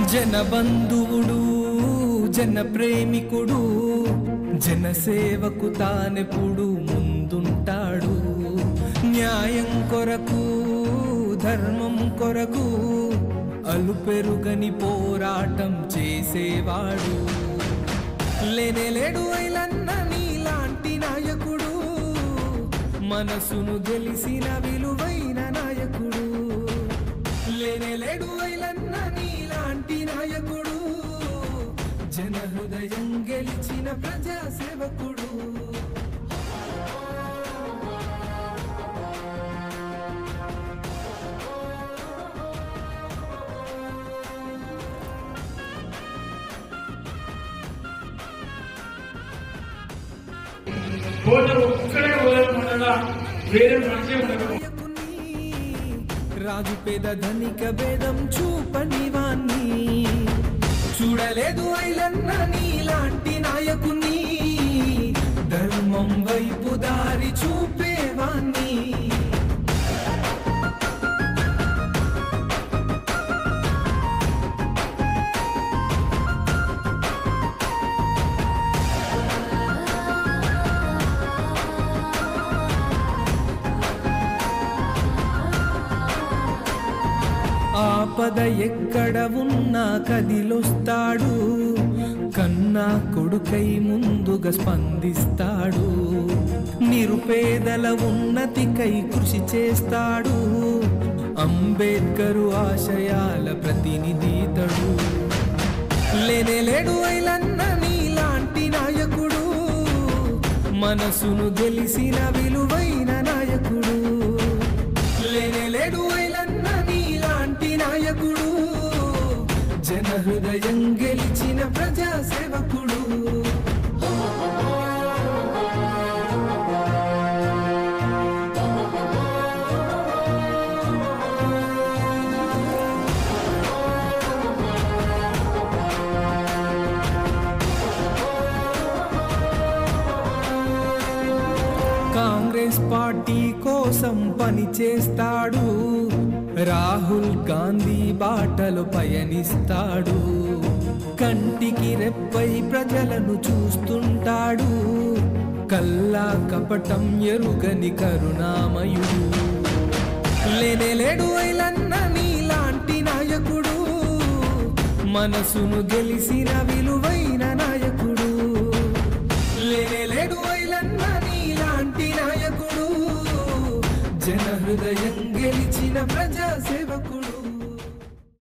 జన బంధువుడు జన ప్రేమికుడు జన సేవకు తానెప్పుడు ముందుంటాడు న్యాయం కొరకు ధర్మం కొరకు అలుపెరుగని పోరాటం చేసేవాడు లేనేలేడు ఐలన్న నీలాంటి నాయకుడు మనసును గెలిసిన విలువైన నాయకుడు లేనేలేడు ఐలన్న నీలాంటి నాయకుడు జన హృదయం గెలిచిన ప్రజా సేవకుడు పోతే ఒక్కడే వదలకుండా వేరే మనిషి ఉండదు నాయకుని రాజు పేద ధనిక భేదం చూపని వాణ్ణి చూడలేదు ఐలన్న నీలాంటి నాయకుని ధర్మం వైపు దారి చూపేవాణ్ణి ఆపద ఎక్కడ ఉన్నా కదిలొస్తాడు కన్నా కొడుకై ముందుగా స్పందిస్తాడు నిరుపేదల ఉన్నతికై కృషి చేస్తాడు అంబేద్కరు ఆశయాల ప్రతినిధితడు లేనేలేడు ఐలన్న నీలాంటి నాయకుడు మనసును గెలిసిన విలువైన నాయకుడు లేనేలేడు ఐలన్న నీలాంటి నాయకుడు జన హృదయం గెలిచిన ప్రజా సేవకుడు కాంగ్రెస్ పార్టీ కోసం పనిచేస్తాడు రాహుల్ గాంధీ బాటలు పయనిస్తాడు కంటికి రెప్పై ప్రజలను చూస్తుంటాడు కల్లా కపటం ఎరుగని కరుణామయుడు లేనేలేడు ఐలన్న నీలాంటి నాయకుడు మనసును గెలిసిన విలువైన నాయకుడు లేనేలేడు ఐలన్న నీలాంటి నాయకుడు జన హృదయం గెలిచిన ప్రజా సేవకుడు